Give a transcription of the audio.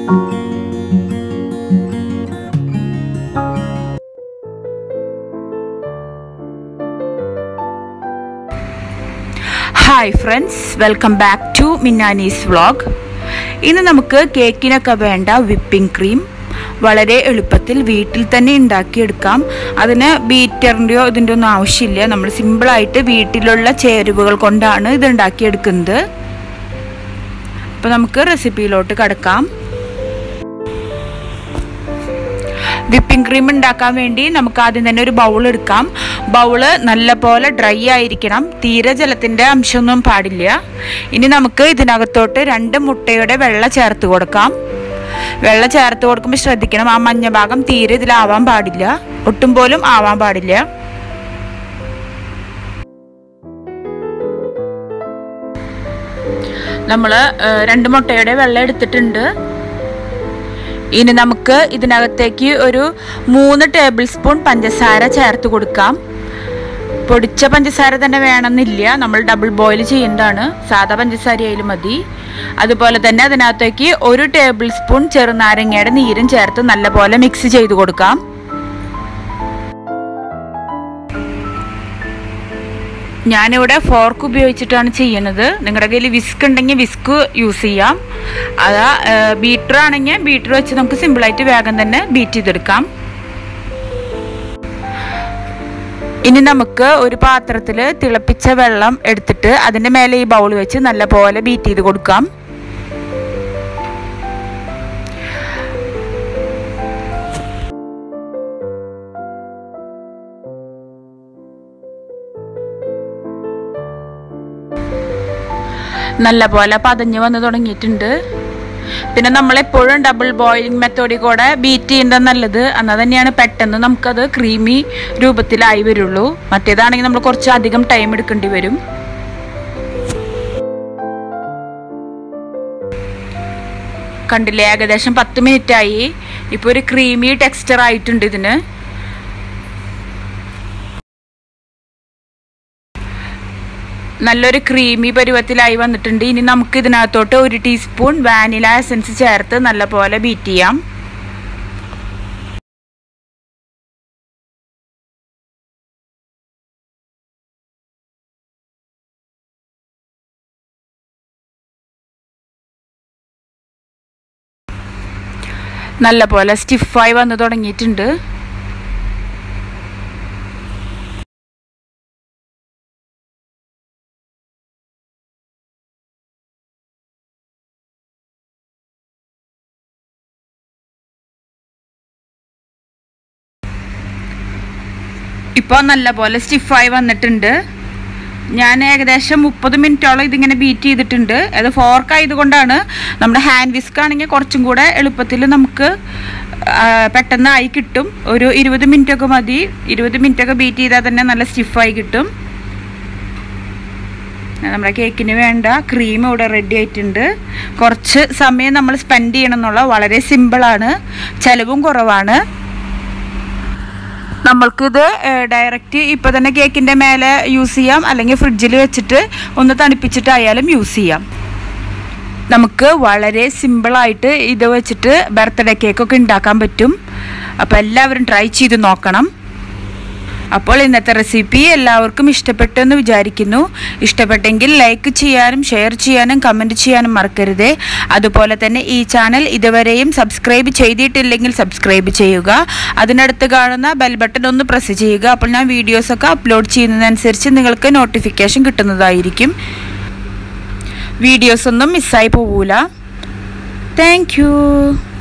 hi friends welcome back to മിന്നാനീസ് vlog ഇന്ന് നമുക്ക് കേക്കിനൊക്കെ വേണ്ട വിപ്പിംഗ് ക്രീം വളരെ എളുപ്പത്തിൽ വീട്ടിൽ തന്നെ ഉണ്ടാക്കിയെടുക്കാം അതിന് ബീറ്ററിൻ്റെയോ ഇതിൻ്റെ ഒന്നും ആവശ്യമില്ല നമ്മൾ സിമ്പിളായിട്ട് വീട്ടിലുള്ള ചേരുവകൾ കൊണ്ടാണ് ഇത് ഉണ്ടാക്കിയെടുക്കുന്നത് അപ്പോൾ നമുക്ക് റെസിപ്പിയിലോട്ട് കിടക്കാം വിപ്പിംഗ് ക്രീം ഉണ്ടാക്കാൻ വേണ്ടി നമുക്ക് ആദ്യം തന്നെ ഒരു ബൗൾ എടുക്കാം ബൗള് നല്ലപോലെ ഡ്രൈ ആയിരിക്കണം തീരെ ജലത്തിൻ്റെ അംശമൊന്നും പാടില്ല ഇനി നമുക്ക് ഇതിനകത്തോട്ട് രണ്ട് മുട്ടയുടെ വെള്ള ചേർത്ത് കൊടുക്കാം വെള്ള ചേർത്ത് കൊടുക്കുമ്പോൾ ശ്രദ്ധിക്കണം ആ മഞ്ഞ ഭാഗം തീരെ ഇതിലാവാൻ പാടില്ല ഒട്ടും പോലും ആവാൻ പാടില്ല നമ്മൾ രണ്ട് മുട്ടയുടെ വെള്ളം എടുത്തിട്ടുണ്ട് ഇനി നമുക്ക് ഇതിനകത്തേക്ക് ഒരു മൂന്ന് ടേബിൾ സ്പൂൺ പഞ്ചസാര ചേർത്ത് കൊടുക്കാം പൊടിച്ച പഞ്ചസാര തന്നെ വേണമെന്നില്ല നമ്മൾ ഡബിൾ ബോയിൽ ചെയ്യുന്നതാണ് സാധാ പഞ്ചസാര ആയാലും മതി അതുപോലെ തന്നെ അതിനകത്തേക്ക് ഒരു ടേബിൾ സ്പൂൺ ചെറുനാരങ്ങയുടെ നീരും ചേർത്ത് നല്ലപോലെ മിക്സ് ചെയ്ത് കൊടുക്കാം ഞാനിവിടെ ഫോർക്ക് ഉപയോഗിച്ചിട്ടാണ് ചെയ്യുന്നത് നിങ്ങളുടെ കയ്യിൽ വിസ്ക് ഉണ്ടെങ്കിൽ വിസ്ക് യൂസ് ചെയ്യാം അതാ ബീറ്റർ ആണെങ്കിൽ ബീറ്റർ വെച്ച് നമുക്ക് സിമ്പിളായിട്ട് വേഗം തന്നെ ബീറ്റ് ചെയ്തെടുക്കാം ഇനി നമുക്ക് ഒരു പാത്രത്തിൽ തിളപ്പിച്ച വെള്ളം എടുത്തിട്ട് അതിൻ്റെ മേലെ ഈ ബൗൾ വെച്ച് നല്ലപോലെ ബീറ്റ് ചെയ്ത് കൊടുക്കാം നല്ല പോലെ പതഞ്ഞ് വന്ന് തുടങ്ങിയിട്ടുണ്ട് പിന്നെ നമ്മളെപ്പോഴും ഡബിൾ ബോയിലിംഗ് മെത്തേഡിൽ കൂടെ ബീറ്റ് ചെയ്യുന്നത് നല്ലത് എന്നാൽ തന്നെയാണ് പെട്ടെന്ന് നമുക്കത് ക്രീമി രൂപത്തിലായി വരുള്ളൂ മറ്റേതാണെങ്കിൽ നമ്മൾ കുറച്ച് അധികം ടൈം എടുക്കേണ്ടി വരും കണ്ടില്ലേ ഏകദേശം പത്ത് മിനിറ്റ് ആയി ഇപ്പോൾ ഒരു ക്രീമി ടെക്സ്ചർ ആയിട്ടുണ്ട് ഇതിന് നല്ലൊരു ക്രീമി പരുവത്തിലായി വന്നിട്ടുണ്ട് ഇനി നമുക്ക് ഇതിനകത്തോട്ട് ഒരു ടീസ്പൂൺ വാനില എസൻസ് ചേർത്ത് നല്ലപോലെ ബീറ്റ് ചെയ്യാം നല്ലപോലെ സ്റ്റിഫായി വന്ന് തുടങ്ങിയിട്ടുണ്ട് ഇപ്പോൾ നല്ലപോലെ സ്റ്റിഫായി വന്നിട്ടുണ്ട് ഞാൻ ഏകദേശം മുപ്പത് മിനിറ്റോളം ഇതിങ്ങനെ ബീറ്റ് ചെയ്തിട്ടുണ്ട് അത് ഫോർക്ക് ആയതുകൊണ്ടാണ് നമ്മുടെ ഹാൻഡ് വിസ്ക് ആണെങ്കിൽ കുറച്ചും കൂടെ എളുപ്പത്തിൽ നമുക്ക് പെട്ടെന്ന് ആയി കിട്ടും ഒരു ഇരുപത് മിനിറ്റൊക്കെ മതി ഇരുപത് മിനിറ്റൊക്കെ ബീറ്റ് ചെയ്താൽ തന്നെ നല്ല സ്റ്റിഫായി കിട്ടും നമ്മുടെ കേക്കിന് വേണ്ട ക്രീം ഇവിടെ റെഡി ആയിട്ടുണ്ട് കുറച്ച് സമയം നമ്മൾ സ്പെൻഡ് ചെയ്യണം എന്നുള്ള വളരെ സിമ്പിളാണ് ചിലവും കുറവാണ് നമ്മൾക്കിത് ഡയറക്റ്റ് ഇപ്പോൾ തന്നെ കേക്കിൻ്റെ മേലെ യൂസ് ചെയ്യാം അല്ലെങ്കിൽ ഫ്രിഡ്ജിൽ വെച്ചിട്ട് ഒന്ന് തണുപ്പിച്ചിട്ടായാലും യൂസ് ചെയ്യാം നമുക്ക് വളരെ സിമ്പിളായിട്ട് ഇത് വെച്ചിട്ട് ബർത്ത്ഡേ കേക്കൊക്കെ ഉണ്ടാക്കാൻ പറ്റും അപ്പോൾ എല്ലാവരും ട്രൈ ചെയ്ത് നോക്കണം അപ്പോൾ ഇന്നത്തെ റെസിപ്പി എല്ലാവർക്കും ഇഷ്ടപ്പെട്ടു എന്ന് വിചാരിക്കുന്നു ഇഷ്ടപ്പെട്ടെങ്കിൽ ലൈക്ക് ചെയ്യാനും ഷെയർ ചെയ്യാനും കമൻറ്റ് ചെയ്യാനും മറക്കരുതേ അതുപോലെ തന്നെ ഈ ചാനൽ ഇതുവരെയും സബ്സ്ക്രൈബ് ചെയ്തിട്ടില്ലെങ്കിൽ സബ്സ്ക്രൈബ് ചെയ്യുക അതിനടുത്ത് കാണുന്ന ബെൽ ബട്ടൺ ഒന്ന് പ്രസ് ചെയ്യുക അപ്പോൾ ഞാൻ വീഡിയോസൊക്കെ അപ്ലോഡ് ചെയ്യുന്നതനുസരിച്ച് നിങ്ങൾക്ക് നോട്ടിഫിക്കേഷൻ കിട്ടുന്നതായിരിക്കും വീഡിയോസ് ഒന്നും മിസ്സായി പോകൂല താങ്ക്